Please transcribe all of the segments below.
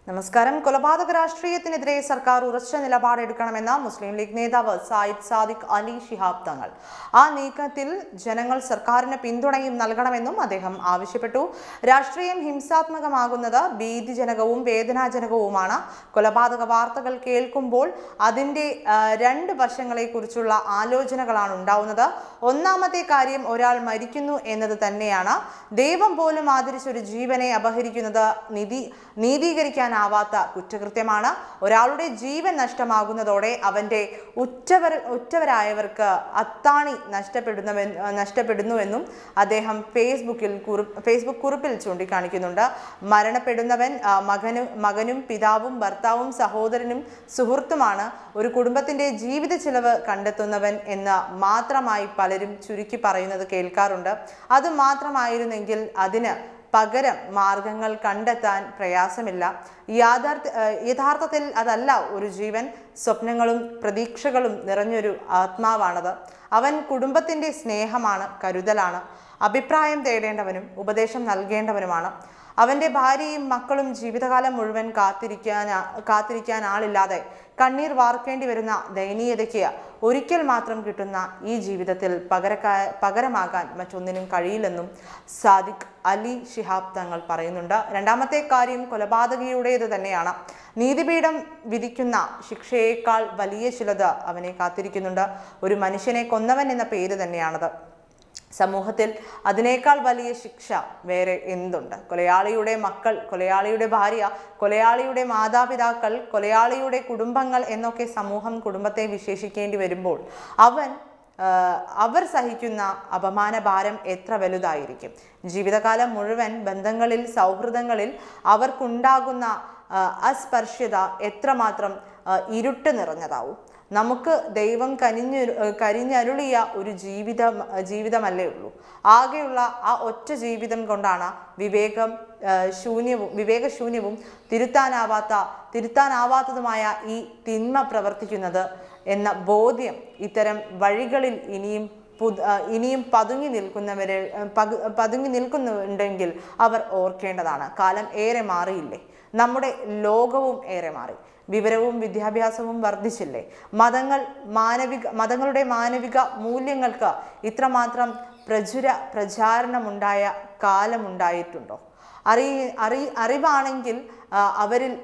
നമസ്കാരം കൊലപാതക രാഷ്ട്രീയത്തിനെതിരെ സർക്കാർ ഉറച്ച നിലപാടെടുക്കണമെന്ന് മുസ്ലിം ലീഗ് നേതാവ് സായിദ് സാദിഖ് അലി ശിഹാബ് തങ്ങൾ ആ നീക്കത്തിൽ ജനങ്ങൾ സർക്കാരിന് പിന്തുണയും നൽകണമെന്നും അദ്ദേഹം ആവശ്യപ്പെട്ടു രാഷ്ട്രീയം ഹിംസാത്മകമാകുന്നത് ഭീതിജനകവും വേദനാജനകവുമാണ് കൊലപാതക വാർത്തകൾ കേൾക്കുമ്പോൾ അതിൻ്റെ ആ, രണ്ട് വശങ്ങളെക്കുറിച്ചുള്ള ആലോചനകളാണ് ഉണ്ടാവുന്നത് ഒന്നാമത്തെ കാര്യം ഒരാൾ മരിക്കുന്നു എന്നത് തന്നെയാണ് ദൈവം പോലും ആദരിച്ച ഒരു ജീവനെ അപഹരിക്കുന്നത് നീതി നീതീകരിക്കാനാവാത്ത കുറ്റകൃത്യമാണ് ഒരാളുടെ ജീവൻ നഷ്ടമാകുന്നതോടെ അവൻ്റെ ഉറ്റവർ ഉറ്റവരായവർക്ക് അത്താണി നഷ്ടപ്പെടുന്നവൻ നഷ്ടപ്പെടുന്നുവെന്നും അദ്ദേഹം ഫേസ്ബുക്കിൽ കുറി ഫേസ്ബുക്ക് കുറിപ്പിൽ ചൂണ്ടിക്കാണിക്കുന്നുണ്ട് മരണപ്പെടുന്നവൻ ആ, മകനും മകനും പിതാവും ഭർത്താവും സഹോദരനും സുഹൃത്തുമാണ് ഒരു കുടുംബത്തിന്റെ ജീവിത ചിലവ് കണ്ടെത്തുന്നവൻ എന്ന് മാത്രമായി പലരും ചുരുക്കി പറയുന്നത് കേൾക്കാറുണ്ട് അത് മാത്രമായിരുന്നെങ്കിൽ അതിന് പകരം മാർഗങ്ങൾ കണ്ടെത്താൻ പ്രയാസമില്ല യാഥാർത്ഥ ഏഹ് യഥാർത്ഥത്തിൽ അതല്ല ഒരു ജീവൻ സ്വപ്നങ്ങളും പ്രതീക്ഷകളും നിറഞ്ഞൊരു ആത്മാവാണത് അവൻ കുടുംബത്തിൻ്റെ സ്നേഹമാണ് കരുതലാണ് അഭിപ്രായം തേടേണ്ടവനും ഉപദേശം നൽകേണ്ടവനുമാണ് അവൻ്റെ ഭാര്യയും മക്കളും ജീവിതകാലം മുഴുവൻ കാത്തിരിക്കാൻ കാത്തിരിക്കാൻ ആളില്ലാതെ കണ്ണീർ വാർക്കേണ്ടി വരുന്ന ദയനീയതയ്ക്ക് ഒരിക്കൽ മാത്രം കിട്ടുന്ന ഈ ജീവിതത്തിൽ പകരക്കാ പകരമാകാൻ മറ്റൊന്നിനും കഴിയില്ലെന്നും സാദിഖ് അലി ശിഹാബ് തങ്ങൾ പറയുന്നുണ്ട് രണ്ടാമത്തെ കാര്യം കൊലപാതകിയുടേത് തന്നെയാണ് നീതിപീഠം വിധിക്കുന്ന ശിക്ഷയേക്കാൾ വലിയ ചിലത് അവനെ കാത്തിരിക്കുന്നുണ്ട് ഒരു മനുഷ്യനെ കൊന്നവൻ എന്ന പേര് തന്നെയാണത് സമൂഹത്തിൽ അതിനേക്കാൾ വലിയ ശിക്ഷ വേറെ എന്തുണ്ട് കൊലയാളിയുടെ മക്കൾ കൊലയാളിയുടെ ഭാര്യ കൊലയാളിയുടെ മാതാപിതാക്കൾ കൊലയാളിയുടെ കുടുംബങ്ങൾ എന്നൊക്കെ സമൂഹം കുടുംബത്തെ വിശേഷിക്കേണ്ടി വരുമ്പോൾ അവൻ ആ, അവർ സഹിക്കുന്ന അപമാന ഭാരം എത്ര വലുതായിരിക്കും ജീവിതകാലം മുഴുവൻ ബന്ധങ്ങളിൽ സൗഹൃദങ്ങളിൽ അവർക്കുണ്ടാകുന്ന ആ, അസ്പർശ്യത എത്രമാത്രം ആ, ഇരുട്ട് നിറഞ്ഞതാവും നമുക്ക് ദൈവം കനിഞ്ഞു കരിഞ്ഞരുളിയ ഒരു ജീവിതം ജീവിതമല്ലേ ഉള്ളൂ ആകെയുള്ള ആ ഒറ്റ ജീവിതം കൊണ്ടാണ് വിവേകം ആ, ശൂന്യവും വിവേകശൂന്യവും തിരുത്താനാവാത്ത തിരുത്താനാവാത്തതുമായ ഈ തിന്മ പ്രവർത്തിക്കുന്നത് എന്ന ബോധ്യം ഇത്തരം വഴികളിൽ ഇനിയും പുത് ആ, ഇനിയും പതുങ്ങി നിൽക്കുന്നവരെ ആ, പതു പതുങ്ങി നിൽക്കുന്നുണ്ടെങ്കിൽ അവർ ഓർക്കേണ്ടതാണ് കാലം ഏറെ മാറിയില്ലേ നമ്മുടെ ലോകവും ഏറെ മാറി വിവരവും വിദ്യാഭ്യാസവും വർദ്ധിച്ചില്ലേ മതങ്ങൾ മാനവിക മതങ്ങളുടെ മാനവിക മൂല്യങ്ങൾക്ക് ഇത്രമാത്രം പ്രചുര പ്രചാരണമുണ്ടായ കാലമുണ്ടായിട്ടുണ്ടോ അറി അറി അറിവാണെങ്കിൽ ആ, അവരിൽ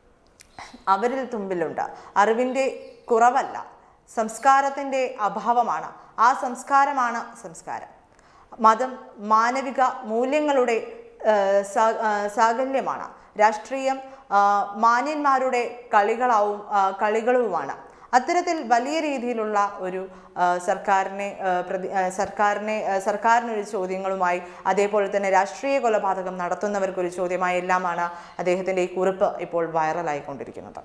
അവരിൽ തുമ്പിലുണ്ട് അറിവിൻ്റെ കുറവല്ല സംസ്കാരത്തിൻ്റെ അഭാവമാണ് ആ സംസ്കാരമാണ് സംസ്കാരം മതം മാനവിക മൂല്യങ്ങളുടെ ആ, സാ- ആ, സാകല്യമാണ് രാഷ്ട്രീയം ആ, മാന്യന്മാരുടെ കളികളാവും ആ, കളികളുമാണ് അത്തരത്തിൽ വലിയ രീതിയിലുള്ള ഒരു ആ, സർക്കാരിനെ ആ, പ്രതി ആ, സർക്കാരിനെ ആ, സർക്കാരിനൊരു ചോദ്യങ്ങളുമായി അതേപോലെ തന്നെ രാഷ്ട്രീയ കൊലപാതകം നടത്തുന്നവർക്കൊരു ചോദ്യമായി എല്ലാമാണ് അദ്ദേഹത്തിൻ്റെ ഈ കുറിപ്പ് ഇപ്പോൾ വൈറലായിക്കൊണ്ടിരിക്കുന്നത്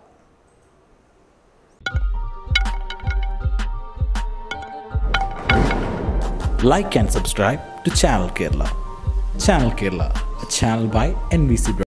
like and subscribe to Channel Kerala. Channel Kerala, a channel by NBC.